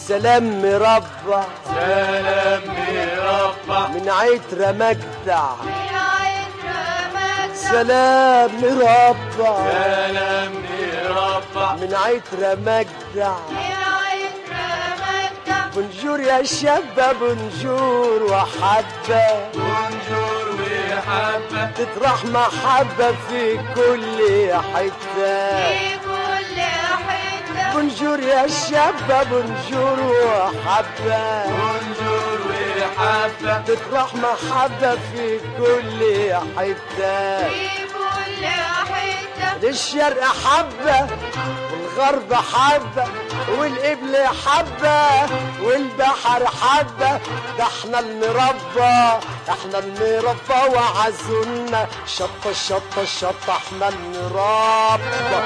سلام مربع سلام مربع من عترة مجدع من عطر مجدع سلام مربع سلام مربع من عترة مجدع من عطر مجدع بنجور يا شابة بنجور وحبة بونجور وحبة تطرح محبة في كل حتة في كل حتة بنجور يا شابة بنجور وحبة بونجور وحبة تطرح محبة في كل حتة في كل حتة للشرق حبة والغرب حبة والقبل حبة والبحر حبة ده احنا المربى احنا المربى وعزونا شطة شطة شطة احنا المربى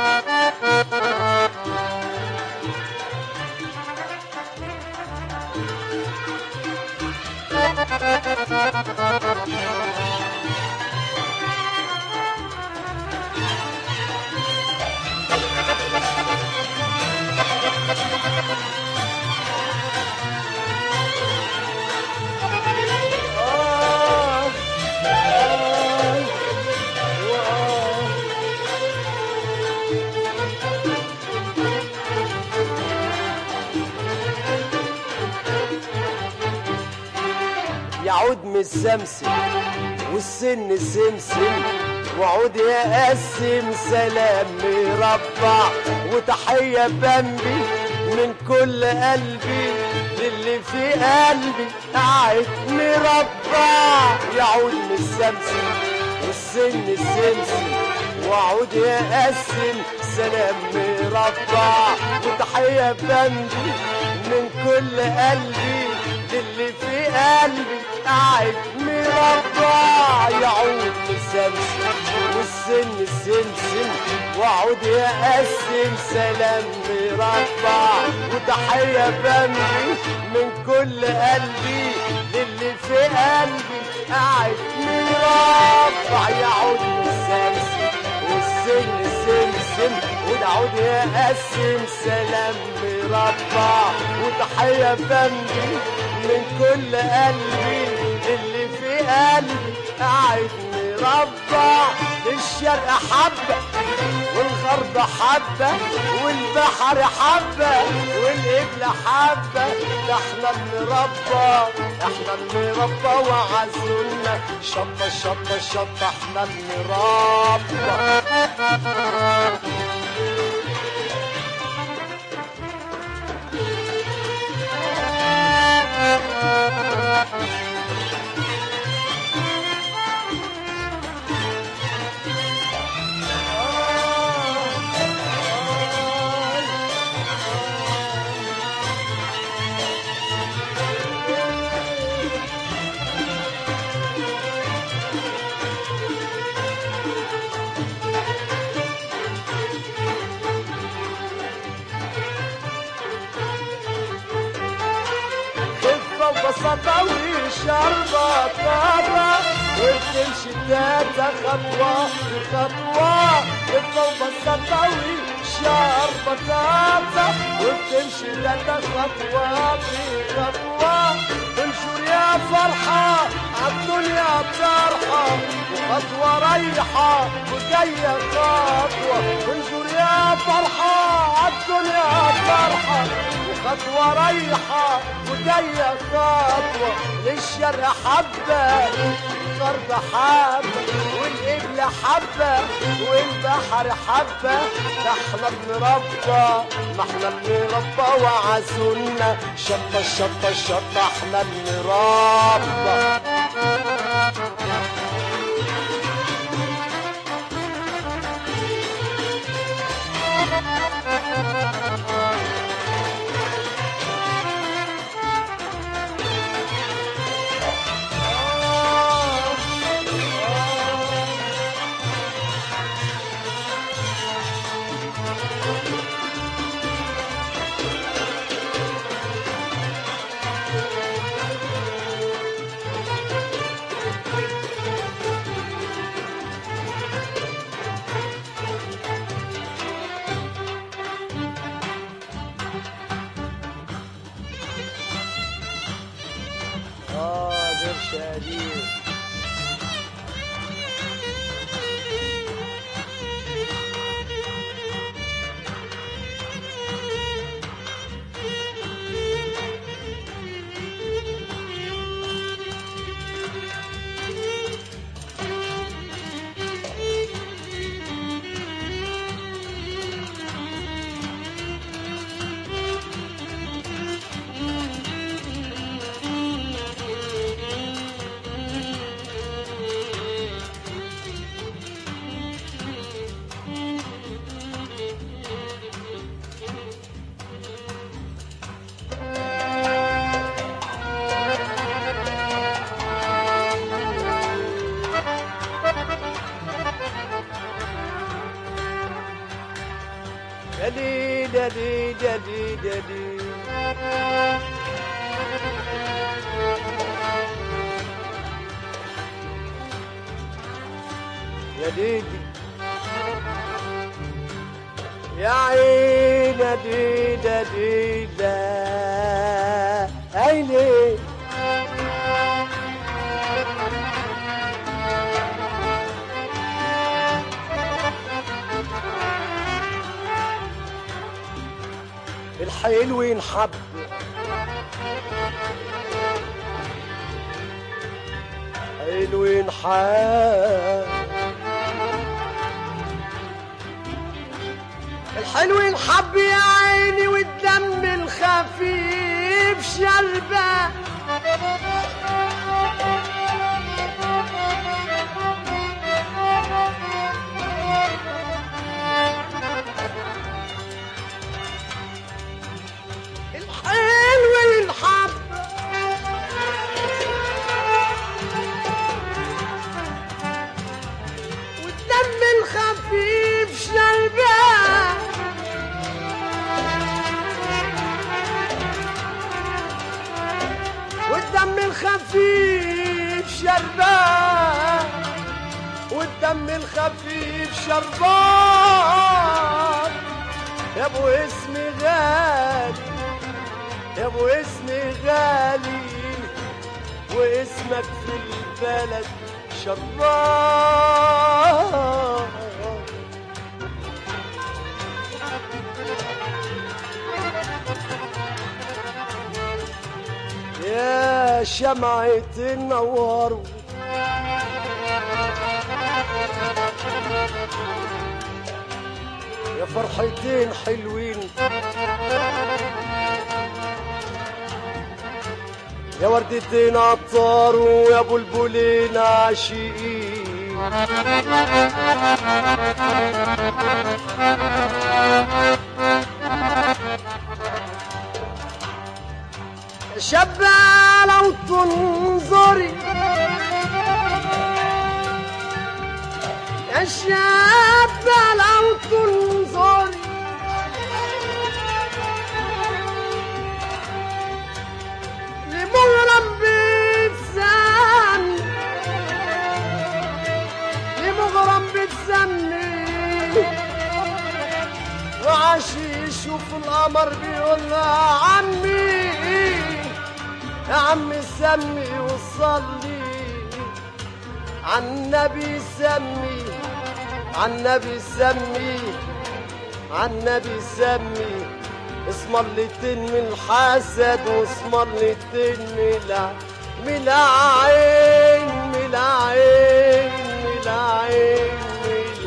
آه آه آه يعود من السمسم والسن سمسم وعود يقسم سلام مربع وتحية بمبي من كل قلبي للي في قلبي قاعد مربع يعود من السمسم والسن سمسم وعود يقسم سلام مربع وتحية بمبي من كل قلبي للي في قلبي قاعد مربع يعود مسمسم والسن سمسم وعود يقسم سلام مربع وتحية بمبي من كل قلبي للي في قلبي قاعد مربع يعود مسمسم والسن سمسم ودعود يقسم سلام مربع وتحية بمبي من كل قلبي اللي في قلبي قاعد مربع الشرق حبة والغرب حبة والبحر حبة والقبلة حبة ده احنا المربى احنا المربى وعزلنا شطة شطة شطة احنا المربى خفة وبساطة وشربة طابة وبتمشي تاتا خطوة بخطوة خفة وبساطة وشربة طابة وبتمشي تاتا خطوة بخطوة تنشر يا فرحة عالدنيا طرحة وخطوة رايحة وجاية خطوة تنشر يا فرحة عالدنيا طرحة وخطوة رايحة وجاية خطوة للشرق حبة الغرب حبة والقبلة حبة والبحر حبة ده احنا بنربى ما احنا بنربى وعزونا شطة شطة شطة احنا بنربى شهيد يا ليل يا ليل يا ليل يا ليل يا ليلي يا عين يا ليل يا ليل عيني الحلو ينحب حلو ينحب الحلو ينحب يا عيني والدم الخفيف شربه الحلو ينحب والدم الخفيف شربان والدم الخفيف شربان والدم الخفيف شربان يا ابو اسمي غالي يا ابو اسمي غالي واسمك في البلد شربان يا شمعة النوار يا فرحتين حلوين يا وردتين عطار ويا بلبلين عاشقين شابة لو تنظري يا شابة لو تنظري لمغرم بتسمي لمغرم بتسمي وعاشي يشوف القمر بيقول لها عمي يا عمي سمي وصلي عالنبي سمي عالنبي سمي عالنبي سمي اسمرلتين من الحسد واسمرلتين من الع- من العين من العين من العين من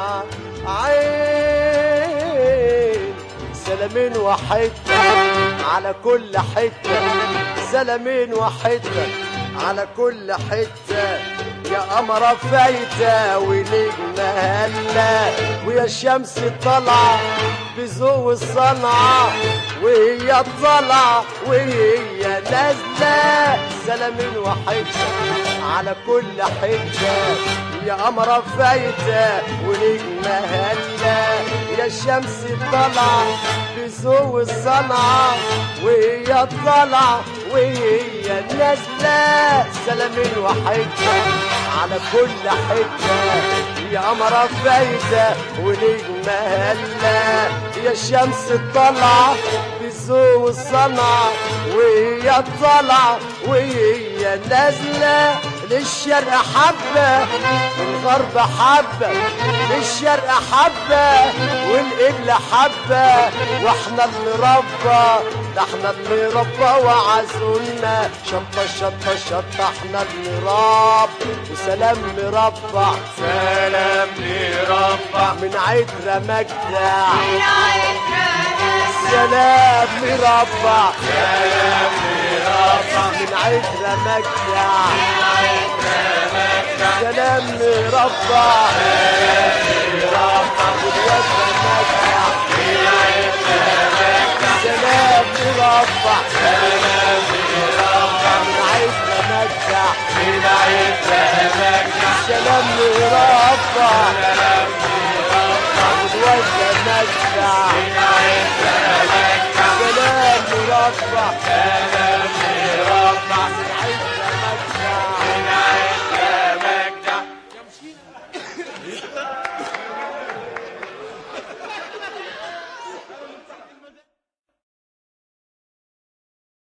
العين سلامين وحدة على كل حتة سلامين وحدة على كل حتة يا قمرة فايتة ونجمة هلا ويا الشمس طالعة بذوق الصنعة وهي طالعة وهي نازلة سلامين وحدة على كل حتة يا قمرة فايتة ونجمة هلا يا الشمس طالعة بذوق الصنعة وهي طالعة وهي نازلة سلامين وحدة على كل حتة يا قمرة فايتة ونجمة هلا يا الشمس طالعة بذوق الصنعة وهي طالعة وهي نازلة للشرق حبة والغرب حبة للشرق حبة والقبل حبة واحنا اللي ربى ده احنا اللي ربى وعزولنا شطة شطة شطة احنا اللي رب وسلام مربع سلام لربع من عترة مجدع من عطر مجدع سلام مربع سلام لربع من عترة مجدع سلام مربع والوفا مجدع سلام مربع من عترة مجدع من عترة مجدع سلام مربع والوفا مجدع سلام مربع